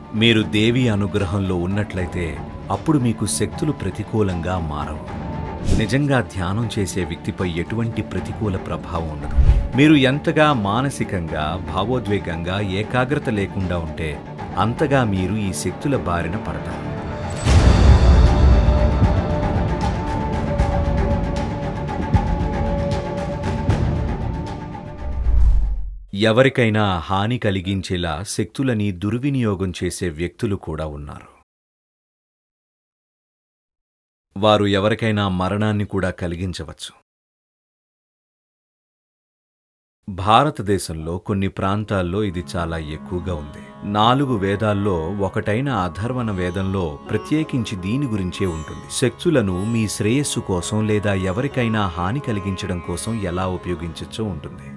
మీరు దేవి అనుగ్రహంలో ఉన్నట్లయితే అప్పుడు మీకు శక్తులు ప్రతికూలంగా మారవు నిజంగా ధ్యానం చేసే వ్యక్తిపై ఎటువంటి ప్రతికూల ప్రభావం ఉండదు మీరు ఎంతగా మానసికంగా భావోద్వేగంగా ఏకాగ్రత లేకుండా ఉంటే అంతగా మీరు ఈ శక్తుల బారిన పడతారు ఎవరికైనా హాని కలిగించేలా శక్తులని దుర్వినియోగం చేసే వ్యక్తులు కూడా ఉన్నారు వారు ఎవరికైనా మరణాన్ని కూడా కలిగించవచ్చు భారతదేశంలో కొన్ని ప్రాంతాల్లో ఇది చాలా ఎక్కువగా ఉంది నాలుగు వేదాల్లో ఒకటైన అధర్వణ వేదంలో ప్రత్యేకించి దీని గురించే ఉంటుంది శక్తులను మీ శ్రేయస్సు కోసం లేదా ఎవరికైనా హాని కలిగించడం కోసం ఎలా ఉపయోగించచ్చో ఉంటుంది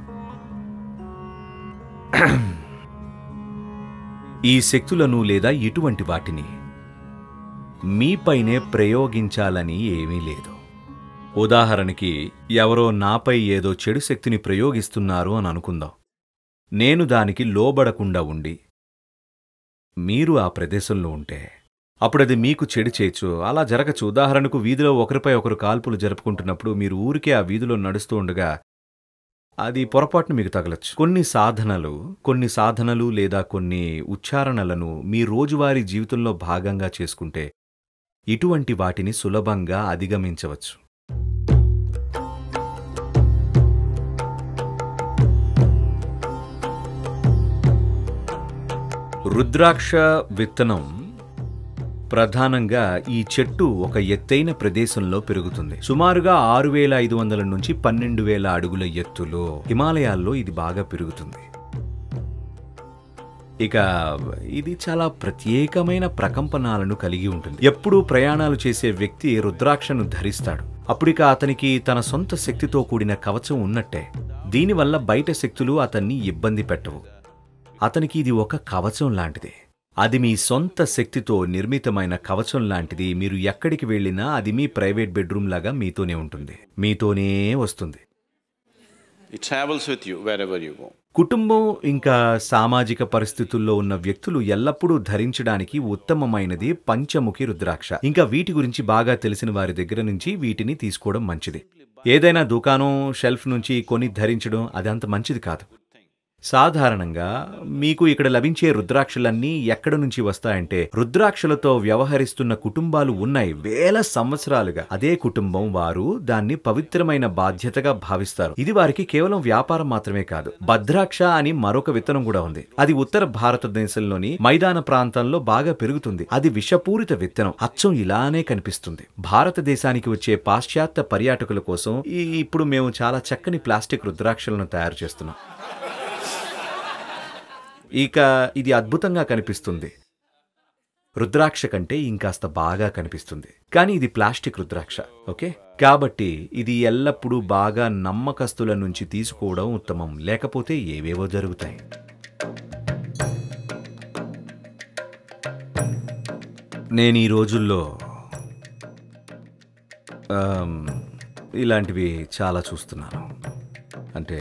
ఈ శక్తులను లేదా ఇటువంటి వాటిని మీపైనే ప్రయోగించాలని ఏమీ లేదు ఉదాహరణకి ఎవరో నాపై ఏదో చెడు శక్తిని ప్రయోగిస్తున్నారు అని అనుకుందాం నేను దానికి లోబడకుండా ఉండి మీరు ఆ ప్రదేశంలో ఉంటే అప్పుడది మీకు చెడు చేయొచ్చు అలా జరగచ్చు ఉదాహరణకు వీధిలో ఒకరిపై ఒకరు కాల్పులు జరుపుకుంటున్నప్పుడు మీరు ఊరికే ఆ వీధిలో నడుస్తూ ఉండగా అది పొరపాటున మీకు తగలచ్చు కొన్ని సాధనలు కొన్ని సాధనలు లేదా కొన్ని ఉచ్చారణలను మీ రోజువారీ జీవితంలో భాగంగా చేసుకుంటే ఇటువంటి వాటిని సులభంగా అధిగమించవచ్చు రుద్రాక్ష విత్తనం ప్రధానంగా ఈ చెట్టు ఒక ఎత్తైన ప్రదేశంలో పెరుగుతుంది సుమారుగా ఆరు వేల ఐదు వందల నుంచి పన్నెండు వేల అడుగుల ఎత్తులో హిమాలయాల్లో ఇది బాగా పెరుగుతుంది ఇక ఇది చాలా ప్రత్యేకమైన ప్రకంపనాలను కలిగి ఉంటుంది ఎప్పుడూ ప్రయాణాలు చేసే వ్యక్తి రుద్రాక్షను ధరిస్తాడు అప్పుడిక అతనికి తన సొంత శక్తితో కూడిన కవచం ఉన్నట్టే దీనివల్ల బయట శక్తులు అతన్ని ఇబ్బంది పెట్టవు అతనికి ఇది ఒక కవచం లాంటిది అది మీ సొంత శక్తితో నిర్మితమైన కవచం లాంటిది మీరు ఎక్కడికి వెళ్ళినా అది మీ ప్రైవేట్ బెడ్రూమ్ లాగా మీతోనే ఉంటుంది మీతోనే వస్తుంది It travels with you wherever you go. కుటుంబం ఇంకా సామాజిక పరిస్థితుల్లో ఉన్న వ్యక్తులు ఎల్లప్పుడూ ధరించడానికి ఉత్తమమైనది పంచముఖి రుద్రాక్ష ఇంకా వీటి గురించి బాగా తెలిసిన వారి దగ్గర నుంచి వీటిని తీసుకోవడం మంచిది ఏదైనా దుకాణం షెల్ఫ్ నుంచి కొని ధరించడం అది అంత మంచిది కాదు సాధారణంగా మీకు ఇక్కడ లభించే రుద్రాక్షలన్నీ ఎక్కడ నుంచి వస్తాయంటే రుద్రాక్షలతో వ్యవహరిస్తున్న కుటుంబాలు ఉన్నాయి వేల సంవత్సరాలుగా అదే కుటుంబం వారు దాన్ని పవిత్రమైన బాధ్యతగా భావిస్తారు ఇది వారికి కేవలం వ్యాపారం మాత్రమే కాదు భద్రాక్ష అని మరొక విత్తనం కూడా ఉంది అది ఉత్తర భారతదేశంలోని మైదాన ప్రాంతంలో బాగా పెరుగుతుంది అది విషపూరిత విత్తనం అచ్చం ఇలానే కనిపిస్తుంది భారతదేశానికి వచ్చే పాశ్చాత్య పర్యాటకుల కోసం ఈ ఇప్పుడు మేము చాలా చక్కని ప్లాస్టిక్ రుద్రాక్షలను తయారు చేస్తున్నాం ఇక ఇది అద్భుతంగా కనిపిస్తుంది రుద్రాక్ష కంటే ఇంకాస్త బాగా కనిపిస్తుంది కానీ ఇది ప్లాస్టిక్ రుద్రాక్ష ఓకే కాబట్టి ఇది ఎల్లప్పుడూ బాగా నమ్మకస్తుల నుంచి తీసుకోవడం ఉత్తమం లేకపోతే ఏవేవో జరుగుతాయి నేను ఈ రోజుల్లో ఆమ్, ఇలాంటివి చాలా చూస్తున్నాను అంటే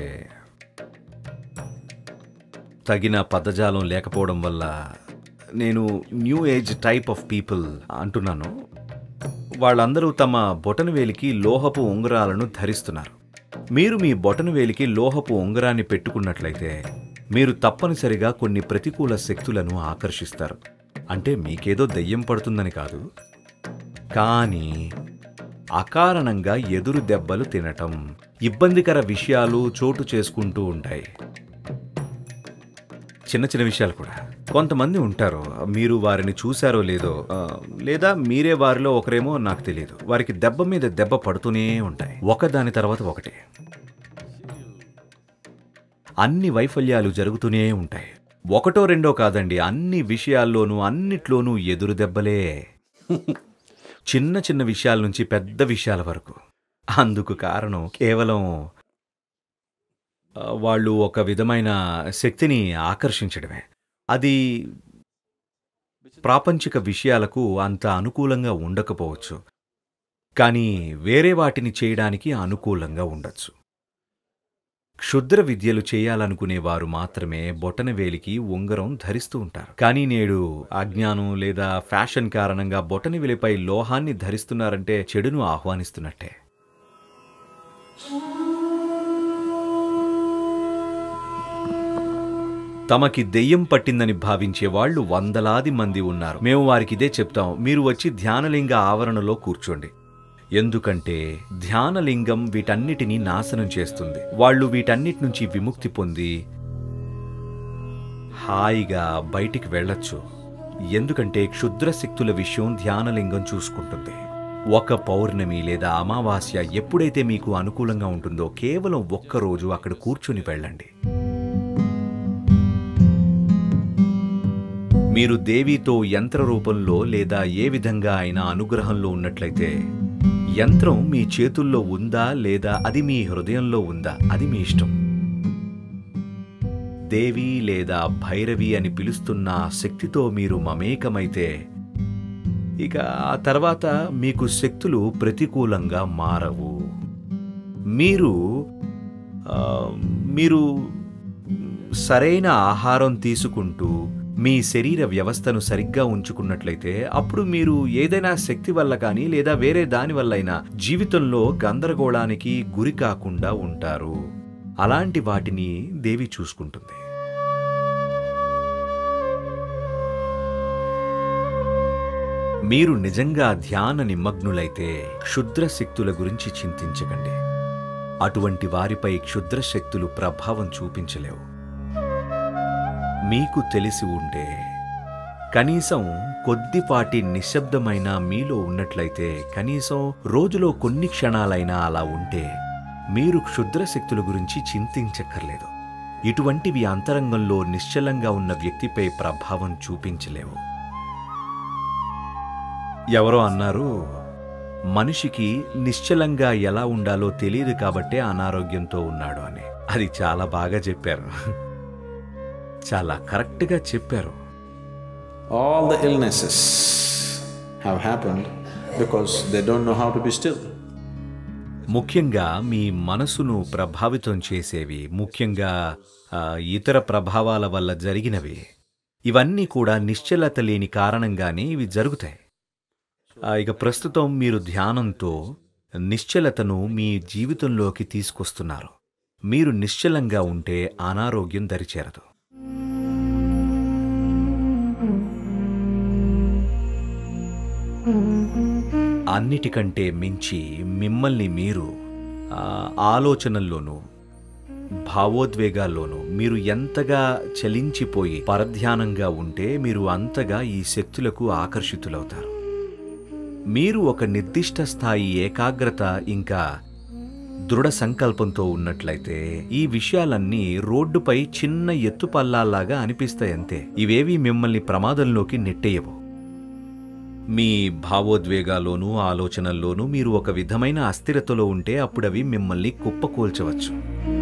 తగిన పదజాలం లేకపోవడం వల్ల నేను new age type of people అంటున్నాను వాళ్ళందరూ తమ బొటనవేలికి లోహపు ఉంగరాలను ధరిస్తున్నారు మీరు మీ బొటనవేలికి లోహపు ఉంగరాన్ని పెట్టుకున్నట్లయితే మీరు తప్పనిసరిగా కొన్ని ప్రతికూల శక్తులను ఆకర్షిస్తారు అంటే మీకేదో దెయ్యం పడుతుందని కాదు కానీ అకారణంగా ఎదురు దెబ్బలు తినటం ఇబ్బందికర విషయాలు చోటు చేసుకుంటూ ఉంటాయి చిన్న చిన్న విషయాలు కూడా కొంతమంది ఉంటారు మీరు వారిని చూశారో లేదో ఆ, లేదా మీరే వారిలో ఒకరేమో నాకు తెలియదు వారికి దెబ్బ మీద దెబ్బ పడుతూనే ఉంటాయి ఒకదాని తర్వాత ఒకటి అన్ని వైఫల్యాలు జరుగుతూనే ఉంటాయి ఒకటో రెండో కాదండి అన్ని విషయాల్లోనూ అన్నిట్లోనూ ఎదురు దెబ్బలే చిన్న చిన్న విషయాల నుంచి పెద్ద విషయాల వరకు అందుకు కారణం కేవలం ఆ, వాళ్ళు ఒక విధమైన శక్తిని ఆకర్షించడమే అది ప్రాపంచిక విషయాలకు అంత అనుకూలంగా ఉండకపోవచ్చు కానీ వేరే వాటిని చేయడానికి అనుకూలంగా ఉండొచ్చు క్షుద్ర విద్యలు చేయాలనుకునేవారు మాత్రమే బొటనవేలికి ఉంగరం ధరిస్తూ ఉంటారు కానీ నేడు అజ్ఞానం లేదా ఫ్యాషన్ కారణంగా బొటనవేలిపై లోహాన్ని ధరిస్తున్నారంటే చెడును ఆహ్వానిస్తున్నట్టే తమకి దెయ్యం పట్టిందని భావించే వాళ్ళు వందలాది మంది ఉన్నారు మేము వారికి ఇదే చెప్తాం మీరు వచ్చి ధ్యానలింగ ఆవరణలో కూర్చోండి ఎందుకంటే ధ్యానలింగం వీటన్నిటినీ నాశనం చేస్తుంది వాళ్ళు వీటన్నిటి నుంచి విముక్తి పొంది హాయిగా బయటికి వెళ్ళొచ్చు ఎందుకంటే క్షుద్ర శక్తుల విషయం ధ్యానలింగం చూసుకుంటుంది ఒక పౌర్ణమి లేదా అమావాస్య ఎప్పుడైతే మీకు అనుకూలంగా ఉంటుందో కేవలం ఒక్క రోజు అక్కడ కూర్చుని వెళ్ళండి మీరు దేవితో యంత్ర రూపంలో లేదా ఏ విధంగా అయినా అనుగ్రహంలో ఉన్నట్లయితే యంత్రం మీ చేతుల్లో ఉందా లేదా అది మీ హృదయంలో ఉందా అది మీ ఇష్టం దేవి లేదా భైరవి అని పిలుస్తున్న ఆ శక్తితో మీరు మమేకమైతే ఇక ఆ తర్వాత మీకు శక్తులు ప్రతికూలంగా మారవు మీరు ఆ, మీరు సరైన ఆహారం తీసుకుంటూ మీ శరీర వ్యవస్థను సరిగ్గా ఉంచుకున్నట్లయితే అప్పుడు మీరు ఏదైనా శక్తి వల్ల కానీ లేదా వేరే దాని వల్లైనా జీవితంలో గందరగోళానికి గురి కాకుండా ఉంటారు అలాంటి వాటిని దేవి చూసుకుంటుంది మీరు నిజంగా ధ్యాన నిమగ్నులైతే క్షుద్ర శక్తుల గురించి చింతించకండి అటువంటి వారిపై క్షుద్ర శక్తులు ప్రభావం చూపించలేవు మీకు తెలిసి ఉంటే కనీసం కొద్దిపాటి నిశ్శబ్దమైన మీలో ఉన్నట్లయితే కనీసం రోజులో కొన్ని క్షణాలైనా అలా ఉంటే మీరు క్షుద్ర శక్తుల గురించి చింతించక్కర్లేదు ఇటువంటివి అంతరంగంలో నిశ్చలంగా ఉన్న వ్యక్తిపై ప్రభావం చూపించలేవు ఎవరో అన్నారు మనిషికి నిశ్చలంగా ఎలా ఉండాలో తెలియదు కాబట్టే అనారోగ్యంతో ఉన్నాడు అని అది చాలా బాగా చెప్పారు చాలా కరెక్ట్గా చెప్పారు All the illnesses have happened because they don't know how to be still. ముఖ్యంగా మీ మనసును ప్రభావితం చేసేవి ముఖ్యంగా ఆ, ఇతర ప్రభావాల వల్ల జరిగినవి ఇవన్నీ కూడా నిశ్చలత లేని కారణంగానే ఇవి జరుగుతాయి ఆ, ఇక ప్రస్తుతం మీరు ధ్యానంతో నిశ్చలతను మీ జీవితంలోకి తీసుకొస్తున్నారు మీరు నిశ్చలంగా ఉంటే అనారోగ్యం దరిచేరదు అన్నిటికంటే మించి మిమ్మల్ని మీరు ఆ, ఆలోచనల్లోనూ భావోద్వేగాల్లోనూ మీరు ఎంతగా చలించిపోయి పరధ్యానంగా ఉంటే మీరు అంతగా ఈ శక్తులకు ఆకర్షితులవుతారు మీరు ఒక నిర్దిష్ట స్థాయి ఏకాగ్రత ఇంకా దృఢ సంకల్పంతో ఉన్నట్లయితే ఈ విషయాలన్నీ రోడ్డుపై చిన్న ఎత్తుపల్లాల్లాగా అనిపిస్తాయంతే ఇవేవి మిమ్మల్ని ప్రమాదంలోకి నెట్టేయవు మీ భావోద్వేగాల్లోనూ ఆలోచనల్లోనూ మీరు ఒక విధమైన అస్థిరతలో ఉంటే అప్పుడవి మిమ్మల్ని కుప్పకూల్చవచ్చు